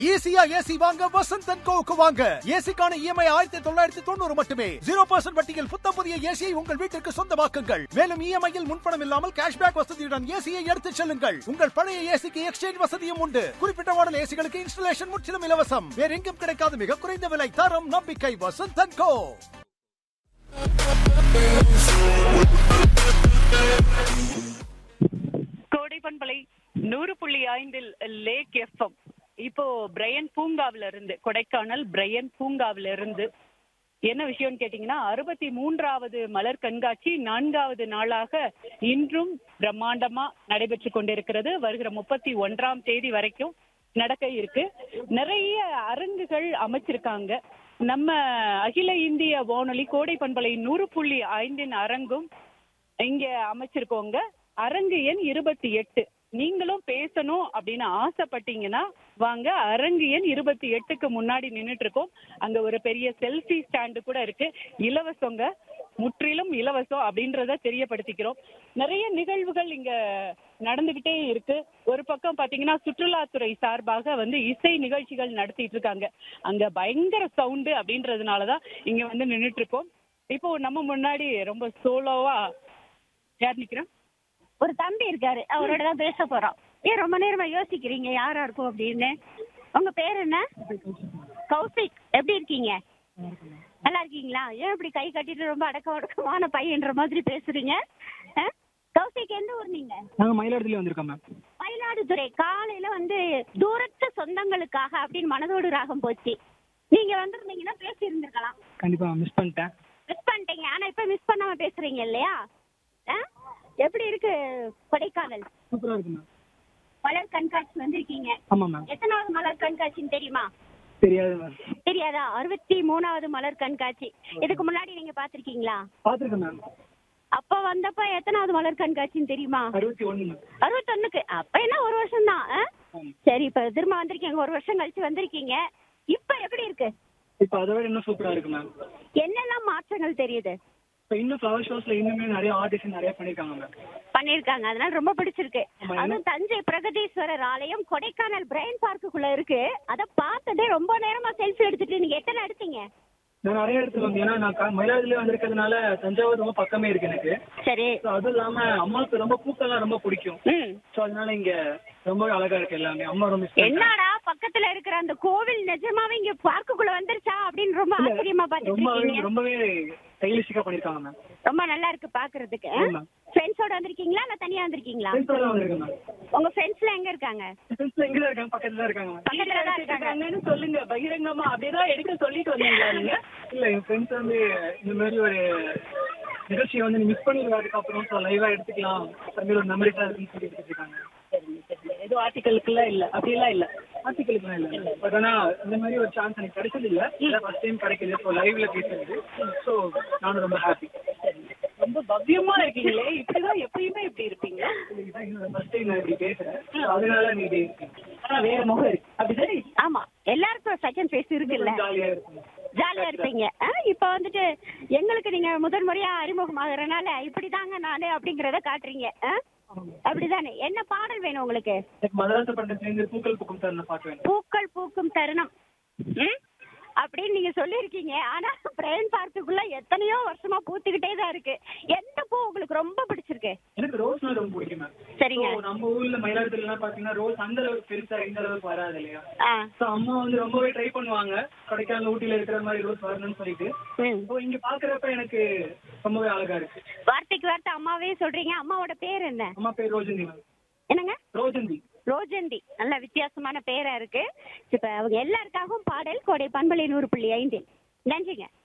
ஈஸியா ஏசி வாங்க வசந்த் அண்ட் கோவுக்கு வாங்க ஏசிக்கான இஎம்ஐ ஆயிரத்தி தொள்ளாயிரத்தி தொண்ணூறு மட்டுமே ஜீரோ பர்சன்ட் வட்டியில் புத்த புதிய ஏசியை உங்கள் வீட்டிற்கு சொந்தமாக்குங்கள் மேலும் இஎம்ஐயில் முன்பணம் இல்லாமல் கேஷ்பேக் வசதியுடன் ஏசியை எடுத்துச் செல்லுங்கள் உங்கள் பழைய ஏசிக்கு எக்ஸ்சேஞ்ச் வசதியும் உண்டு குறிப்பிட்ட மாடல் ஏசிகளுக்கு இன்ஸ்டலேஷன் முற்றிலும் இலவசம் வேற எங்கும் கிடைக்காத மிக குறைந்த விலை தரம் நம்பிக்கை வசந்த் அண்ட் கோ கோடை பண்பலை நூறு புள்ளி ஐந்தில் லேக் எஃப்எம் இப்போ பிரையன் பூங்காவில இருந்து கொடைக்கானல் பிரையன் பூங்காவில இருந்து என்ன விஷயம்னு கேட்டீங்கன்னா அறுபத்தி மூன்றாவது மலர் கண்காட்சி நான்காவது நாளாக இன்றும் பிரம்மாண்டமா நடைபெற்று கொண்டிருக்கிறது வருகிற முப்பத்தி ஒன்றாம் தேதி வரைக்கும் நடக்க இருக்கு நிறைய அரங்குகள் அமைச்சிருக்காங்க நம்ம அகில இந்திய வானொலி கோடை பண்பலை நூறு புள்ளி ஐந்தின் அரங்கும் இங்க அமைச்சிருக்கோங்க அரங்கு எண் இருபத்தி எட்டு நீங்களும் பேசணும் அப்படின்னு ஆசைப்பட்டீங்கன்னா வாங்க அரங்கு எண் இருபத்தி எட்டுக்கு முன்னாடி நின்னுட்டு இருக்கோம் அங்க ஒரு பெரிய செல்ஃபி ஸ்டாண்டு கூட இருக்கு இலவசங்க முற்றிலும் இலவசம் அப்படின்றத தெரியப்படுத்திக்கிறோம் நிறைய நிகழ்வுகள் இங்க நடந்துகிட்டே இருக்கு ஒரு பக்கம் பாத்தீங்கன்னா சுற்றுலாத்துறை சார்பாக வந்து இசை நிகழ்ச்சிகள் நடத்திட்டு இருக்காங்க அங்க பயங்கர சவுண்டு அப்படின்றதுனாலதான் இங்க வந்து நின்னுட்டு இருக்கோம் இப்போ நம்ம முன்னாடி ரொம்ப சோலோவா யார் நிக்கிறோம் ஒரு தம்பி இருக்காரு அவரோட தான் பேச போறோம் ஏன் ரொம்ப நேரமா யோசிக்கிறீங்க யாரா இருக்கும் அப்படின்னு உங்க பேர் என்ன கௌசிக் எப்படி இருக்கீங்க நல்லா இருக்கீங்களா ஏன் இப்படி கை கட்டிட்டு ரொம்ப அடக்க அடக்கமான பையன்ற மாதிரி பேசுறீங்க ஆ? கௌசிக் எந்த ஊர் நீங்க நாங்கள் மயிலாடுதுறை வந்திருக்கோம் மேம் மயிலாடுதுறை காலையில வந்து தூரத்து சொந்தங்களுக்காக அப்படின்னு மனதோடு ராகம் போச்சு நீங்க வந்திருந்தீங்கன்னா பேசி இருந்திருக்கலாம் கண்டிப்பாக மிஸ் பண்ணிட்டேன் மிஸ் பண்ணிட்டீங்க ஆனா இப்ப மிஸ் பண்ணாம பேசுறீங்க இல்லையா ஆ? எப்படி இருக்கு கொடைக்கானல் சூப்பராக இருக்கு மேம் மலர் கண்காட்சி வந்திருக்கீங்க ஆமாம் மேம் எத்தனாவது மலர் கண்காட்சின்னு தெரியுமா தெரியாது மேம் தெரியாதா அறுபத்தி மூணாவது மலர் கண்காட்சி இதுக்கு முன்னாடி நீங்க பாத்திருக்கீங்களா பார்த்துருக்கேன் மேம் அப்ப வந்தப்ப எத்தனாவது மலர் கண்காட்சின்னு தெரியுமா அறுபத்தி ஒன்று மேம் அறுபத்தொன்னுக்கு அப்ப என்ன ஒரு வருஷம் தான் ஆமாம். சரி இப்ப திரும்ப வந்திருக்கீங்க ஒரு வருஷம் கழிச்சு வந்திருக்கீங்க இப்ப எப்படி இருக்கு இப்போ அதை விட இன்னும் சூப்பராக இருக்கு மேம் என்னெல்லாம் மாற்றங்கள் தெரியுது இப்போ இன்னும் ஃப்ளவர் ஷோஸில் இன்னுமே நிறைய ஆர்டிஸ்ட் நிறைய பண்ணியிருக்காங்க மேம் பண்ணிருக்காங்க அதனால ரொம்ப பிடிச்சிருக்கு ஆமா, அதுவும் தஞ்சை பிரகதீஸ்வரர் ஆலயம் கொடைக்கானல் பிரைன் பார்க்குள்ள இருக்கு அத பார்த்ததே ரொம்ப நேரமா செல்ஃபி எடுத்துட்டு நீங்க எத்தனை எடுத்தீங்க நான் நிறைய இடத்துல வந்து ஏன்னா நான் க- மயிலாடுதுறை வந்திருக்கிறதுனால தஞ்சாவூர் ரொம்ப பக்கமே இருக்கு எனக்கு சரி ஸோ அதுவும் இல்லாமல் அம்மாவுக்கு ரொம்ப பூக்கள்லாம் ரொம்ப பிடிக்கும் ம் ஸோ அதனால இங்கே ரொம்பவே அழகா இருக்கு எல்லாமே அம்மா ரொம்ப மிஸ் பண்ணிட்டாங்க என்னடா பக்கத்துல இருக்கிற அந்த கோவில் நிஜமாவே இங்க பார்க்குள்ள வந்துருச்சா அப்படின்னு ரொம்ப ஆச்சரியமா பாத்துட்டு ரொம்பவே இருக்கீங்க ரொம்பவே ஸ்டைலிஷாக பண்ணியிருக்காங்க மேம் ரொம்ப நல்லா இருக்கு பாக்குறதுக்கு ஆமா. ஃப்ரெண்ட்ஸோட வந்திருக்கீங்களா இல்ல தனியா வந்திருக்கீங்களா ஃப்ரெண்ட்ஸோட வந்திருக்கேன் மேம் உங்க ஃப்ரெண்ட்ஸ்ல எங்க இருக்காங்க ஃப்ரெண்ட்ஸ் எங்கே தான் இருக்காங்க பக்கத்தில் தான் இருக்காங்க மேம் பக்கத்துல தான் இருக்காங்க இருக்காங்கன்னு சொல்லுங்க பகிரங்கமா அப்படியேதான் எடுக்க சொல்லிட்டு வந்தீங்களா நீங்க இல்ல என் ஃப்ரெண்ட்ஸ் வந்து இந்த மாதிரி ஒரு நிகழ்ச்சியை வந்து நீ மிஸ் பண்ணிடுவாருக்கு அப்புறம் ஸோ லைவா எடுத்துக்கலாம் அப்புறமே ஒரு மெமரிஸா இருக்குன்னு சொல்லி எடுத்துட்டு இருக்காங்க எதுவும் ஆர்டிக்கலுக்குலாம் இல்ல அப்படியெல்லாம் இல்ல ஆர்டிக்கலுக்குலாம் இல்ல பட் ஆனா இந்த மாதிரி ஒரு சான்ஸ் எனக்கு கிடைச்சது இல்ல ஃபர்ஸ்ட் டைம் கிடைக்குது ஸோ லைவ்ல பேசுறது ஸோ நானும் ரொம்ப ஹாப்பி ரொம்ப பவ்யமா இருக்கீங்களே இப்படிதான் எப்பயுமே இப்படி இருப்பீங்க இதான் என்னோட ஃபர்ஸ்ட் டைம் நான் இப்படி பேசுறேன் So, அதனால நீ இப்படி இருக்கேன் ஆனா வேற முகம் இருக்கு அப்படிதானே ஆமா எல்லாருக்கும் செகண்ட் ஃபேஸ் இருக்குல்ல ஜாலியா இருக்கும் ஜாலியா இருப்பீங்க ஆ, இப்ப வந்துட்டு எங்களுக்கு நீங்க முதல் முறையா அறிமுகமாகறனால இப்படிதாங்க நானு அப்படிங்கறத காட்டுறீங்க ஆ? அப்படிதானே என்ன பாடல் வேணும் உங்களுக்கு எனக்கு மதராச பண்டத்துலேருந்து பூக்கள் பூக்கும் சார் நான் பாட்டு வேணும் பூக்கள் பூக்கும் தருணம் ம்? அப்படின்னு நீங்க சொல்லியிருக்கீங்க ஆனா பிரெயின் பார்க்குள்ள எத்தனையோ வருஷமா பூத்துக்கிட்டே தான் இருக்கு எந்த பூ உங்களுக்கு ரொம்ப பிடிச்சிருக்கு எனக்கு ரோஸ்னா ரொம்ப பிடிக்கும் மேம் சரிங்க So, நம்ம ஊர்ல மயிலாடுதுறைலாம் பாத்தீங்கன்னா ரோஸ் அந்த அளவுக்கு பெருசா இந்த அளவுக்கு வராது இல்லையா ஆ ஸோ அம்மா வந்து ரொம்பவே ட்ரை பண்ணுவாங்க கொடைக்கானல் ஊட்டியில இருக்கிற மாதிரி ரோஸ் வரணும்னு சொல்லிட்டு ம் ஸோ இங்க பாக்குறப்ப எனக்கு ரொம்பவே அழகா இருக்கு வார்த்தைக்கு வார்த்தை அம்மாவே சொல்றீங்க அம்மாவோட பேர் என்ன அம்மா பேர் ரோஜந்தி மேம் என்னங்க ரோஜந்தி ரோஜந்தி நல்ல வித்தியாசமான பேரா இருக்கு இப்ப அவங்க எல்லாருக்காகவும் பாடல் கோடை பண்பலை நூறு புள்ளி ஐந்தில் நன்றிங்க